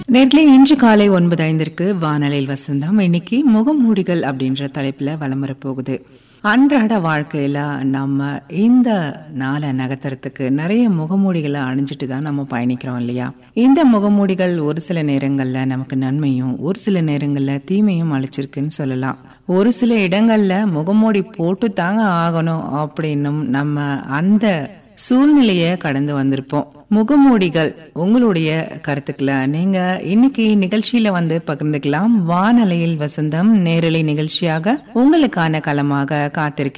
நேர்களே இன்று காலை ஒன்பது ஐந்திற்கு வானலில் வசந்தம் இன்னைக்கு முகமூடிகள் அப்படின்ற தலைப்புல வலம் வரப்போகுது அன்றாட வாழ்க்கையில நம்ம இந்த நாளை நகர்த்துறதுக்கு நிறைய முகமூடிகளை அணிஞ்சிட்டு தான் நம்ம பயணிக்கிறோம் இல்லையா இந்த முகமூடிகள் ஒரு சில நேரங்கள்ல நமக்கு நன்மையும் ஒரு சில நேரங்கள்ல தீமையும் அளிச்சிருக்குன்னு சொல்லலாம் ஒரு சில இடங்கள்ல முகமூடி போட்டு தாங்க ஆகணும் அப்படின்னும் நம்ம அந்த சூழ்நிலைய கடந்து வந்திருப்போம் முகமூடிகள் உங்களுடைய கருத்துக்களை நீங்க இன்னைக்கு நிகழ்ச்சியில வந்து பகிர்ந்துக்கலாம் வானலையில் வசந்தம் நேரலை நிகழ்ச்சியாக உங்களுக்கான களமாக காத்திருக்கிறது